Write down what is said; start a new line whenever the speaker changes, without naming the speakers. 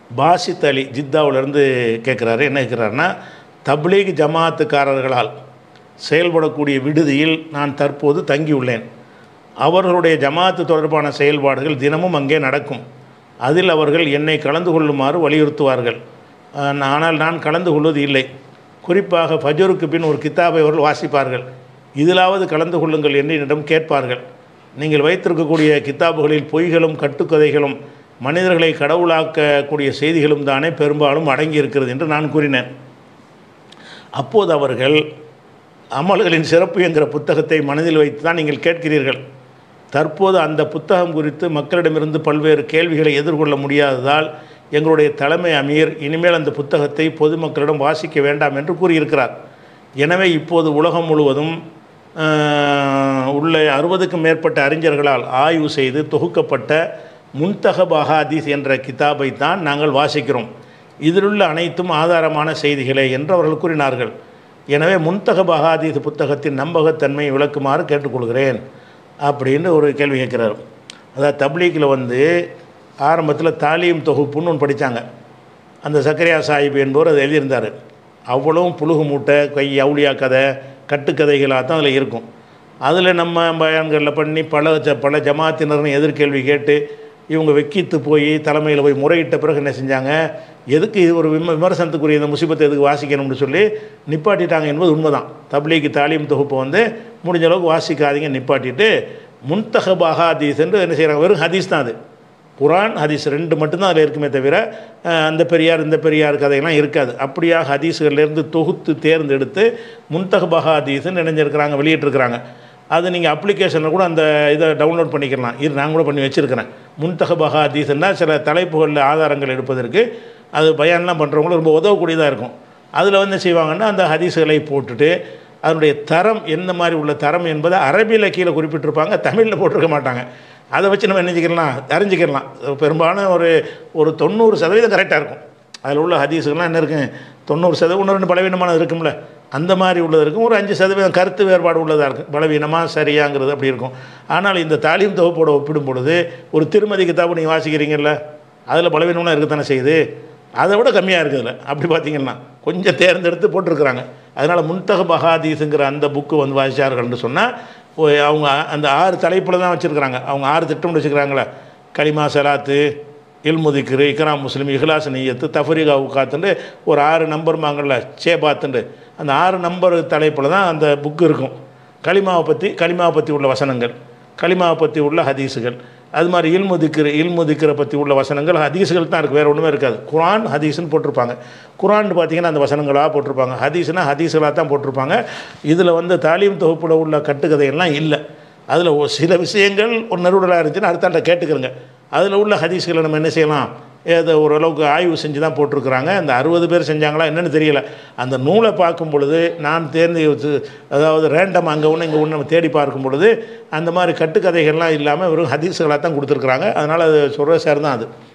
பாசித் அலி ஜித்தாவிலேருந்து கேட்குறாரு என்ன கேட்குறாருன்னா தப்லீக் ஜமாத்துக்காரர்களால் செயல்படக்கூடிய விடுதியில் நான் தற்போது தங்கியுள்ளேன் அவர்களுடைய ஜமாத்து தொடர்பான செயல்பாடுகள் தினமும் அங்கே நடக்கும் அதில் அவர்கள் என்னை கலந்து கொள்ளுமாறு வலியுறுத்துவார்கள் ஆஹ் ஆனால் நான் கலந்து கொள்வது இல்லை குறிப்பாக ஃபஜருக்கு பின் ஒரு கித்தாபை அவர்கள் வாசிப்பார்கள் இதிலாவது கலந்து கொள்ளுங்கள் என்று என்னிடம் கேட்பார்கள் நீங்கள் வைத்திருக்கக்கூடிய கித்தாபுகளில் பொய்களும் கட்டுக்கதைகளும் மனிதர்களை கடவுளாக்கக்கூடிய செய்திகளும் தானே பெரும்பாலும் அடங்கி இருக்கிறது என்று நான் கூறினேன் அப்போது அவர்கள் அமல்களின் சிறப்பு என்கிற புத்தகத்தை மனதில் வைத்து தான் நீங்கள் கேட்கிறீர்கள் தற்போது அந்த புத்தகம் குறித்து மக்களிடமிருந்து பல்வேறு கேள்விகளை எதிர்கொள்ள முடியாததால் எங்களுடைய தலைமை அமீர் இனிமேல் அந்த புத்தகத்தை பொதுமக்களிடம் வாசிக்க வேண்டாம் என்று கூறியிருக்கிறார் எனவே இப்போது உலகம் முழுவதும் ஆஹ், உள்ள அறுபதுக்கும் மேற்பட்ட அறிஞர்களால் ஆய்வு செய்து தொகுக்கப்பட்ட முன்தகப் அஹாதீஸ் என்ற கிதாபை தான் நாங்கள் வாசிக்கிறோம் இதிலுள்ள அனைத்தும் ஆதாரமான செய்திகளே என்று அவர்கள் கூறினார்கள் எனவே முன்தகப் அஹாதீஸ் புத்தகத்தின் நம்பகத்தன்மையை விளக்குமாறு கேட்டுக்கொள்கிறேன் அப்படின்னு ஒரு கேள்வி கேட்குறாரு அதாவது தப்லீக்கில் வந்து ஆரம்பத்தில் தாலீம் தொகுப்புன்னு ஒன்று படித்தாங்க அந்த சக்கரியா சாஹிப் என்பவர் அதை எழுதியிருந்தார் அவ்வளவும் புழுகு மூட்டை கை அவுளியா கதை கட்டுக்கதைகளாக தான் அதில் இருக்கும் அதில் நம்ம பயான்களில் பண்ணி பல ஜ பல ஜமாத்தினர்னு எதிர்கேள்வி கேட்டு இவங்க வெக்கித்து போய் தலைமையில் போய் முறையிட்ட பிறகு என்ன செஞ்சாங்க எதுக்கு இது ஒரு விம விமர்சனத்துக்குரிய இந்த முசிபத்தை எதுக்கு வாசிக்கணும்னு சொல்லி நிப்பாட்டிட்டாங்க என்பது உண்மைதான் தப்லீக்கு தாலீம் தொகுப்பை வந்து முடிஞ்ச அளவுக்கு வாசிக்காதீங்க நிப்பாட்டிட்டு முன்தகப் அஹாதீஸ் என்று என்ன செய்கிறாங்க வெறும் ஹதீஸ் தான் அது குரான் ஹதீஸ் ரெண்டு மட்டும்தான் அதில் இருக்குமே தவிர அஹ், அந்த பெரியார் இந்த பெரியார் கதையெல்லாம் இருக்காது அப்படியாக ஹதீஸுகள்லேருந்து தொகுத்து தேர்ந்தெடுத்து முன்தகப் ஹதீஸ்ன்னு நினைஞ்சிருக்கிறாங்க வெளியிட்டிருக்கிறாங்க அது நீங்கள் அப்ளிகேஷனில் கூட அந்த இதை டவுன்லோட் பண்ணிக்கலாம் இது நான் கூட பண்ணி வச்சுருக்கிறேன் முன்தகப் ஹதீஸ்னா சில தலைப்புகளில் ஆதாரங்கள் எடுப்பதற்கு அது பயான்லாம் பண்ணுறவங்களும் ரொம்ப உதவக்கூடியதாக இருக்கும் அதில் வந்து என்ன செய்வாங்கன்னா அந்த ஹதீஸுகளை போட்டுட்டு அதனுடைய தரம் எந்த மாதிரி உள்ள தரம் என்பதை அரபியில் கீழே குறிப்பிட்டிருப்பாங்க தமிழில் போட்டிருக்க மாட்டாங்க அதை வச்சு நம்ம என்ன செஞ்சுக்கலாம் அறிஞ்சிக்கலாம் பெரும்பாலும் ஒரு ஒரு தொண்ணூறு சதவீதம் கரெக்டாக இருக்கும் அதில் உள்ள ஹதீஸுகள்லாம் என்ன இருக்கும் தொண்ணூறு சதவீதம் ஒன்று ரெண்டு பலவீனமானது இருக்கும்ல அந்த மாதிரி உள்ளது இருக்கும் ஒரு அஞ்சு சதவீதம் கருத்து வேறுபாடு உள்ளதாக இருக்கும் பலவீனமாக சரியாங்கிறது அப்படி இருக்கும் ஆனால் இந்த தாலீம் தொகுப்போட ஒப்பிடும் பொழுது ஒரு திருமதி கிதாபு நீங்கள் வாசிக்கிறீங்கல்ல அதில் பலவீனம்லாம் இருக்கத்தானே செய்யுது அதை விட கம்மியாக இருக்குதுல்ல அப்படி பார்த்தீங்கன்னா கொஞ்சம் தேர்ந்தெடுத்து போட்டிருக்கிறாங்க அதனால் முன்தக பகாதீஸுங்கிற அந்த புக்கு வந்து வாசிச்சார்கள்னு சொன்னால் அவங்க அந்த ஆறு தலைப்பில் தான் வச்சுருக்கிறாங்க அவங்க ஆறு திட்டம் வச்சுக்கிறாங்களே கலிமா சலாத்து இல்முதிக்ரு இக்ராம் முஸ்லீம் இஹ்லாஸ் நீயத்து தஃபரிகா உக்காத்துண்டு ஒரு ஆறு நம்பர் வாங்கல சேபாத்துண்டு அந்த ஆறு நம்பர் தலைப்பில் தான் அந்த புக்கு இருக்கும் கலிமாவை பற்றி கலிமாவை பற்றி உள்ள வசனங்கள் கலிமாவை பற்றி உள்ள ஹதீஸுகள் அது மாதிரி இல்முதிக்கிற இல்முதிக்கிற பற்றி உள்ள வசனங்கள் ஹதீஸுகள் தான் இருக்குது வேறு ஒன்றுமே இருக்காது குரான் ஹதீஸ்னு போட்டிருப்பாங்க குரான் பார்த்தீங்கன்னா அந்த வசனங்களாக போட்டிருப்பாங்க ஹதீஸ்னா ஹதீஸுகளாக தான் போட்டிருப்பாங்க இதில் வந்து தாலீம் தொகுப்பில் உள்ள கட்டுக்கதையெல்லாம் இல்லை அதில் ஒரு சில விஷயங்கள் ஒரு நெருடலாக இருந்துச்சுன்னா அடுத்தாண்ட கேட்டுக்கிறங்க அதில் உள்ள ஹதீஸ்களை நம்ம என்ன செய்யலாம் ஏதோ ஓரளவுக்கு ஆய்வு செஞ்சு தான் போட்டிருக்கிறாங்க அந்த அறுபது பேர் செஞ்சாங்களா என்னன்னு தெரியல அந்த நூலை பார்க்கும் பொழுது நான் தேர்ந்து வச்சு- அதாவது ரேண்டம் அங்கே ஒன்று இங்கே ஒன்று நம்ம தேடி பார்க்கும் பொழுது அந்த மாதிரி கட்டுக்கதைகள்லாம் இல்லாமல் வெறும் ஹதீஸுகளாக தான் கொடுத்துருக்குறாங்க அதனால் அது சொல்கிற சார் தான் அது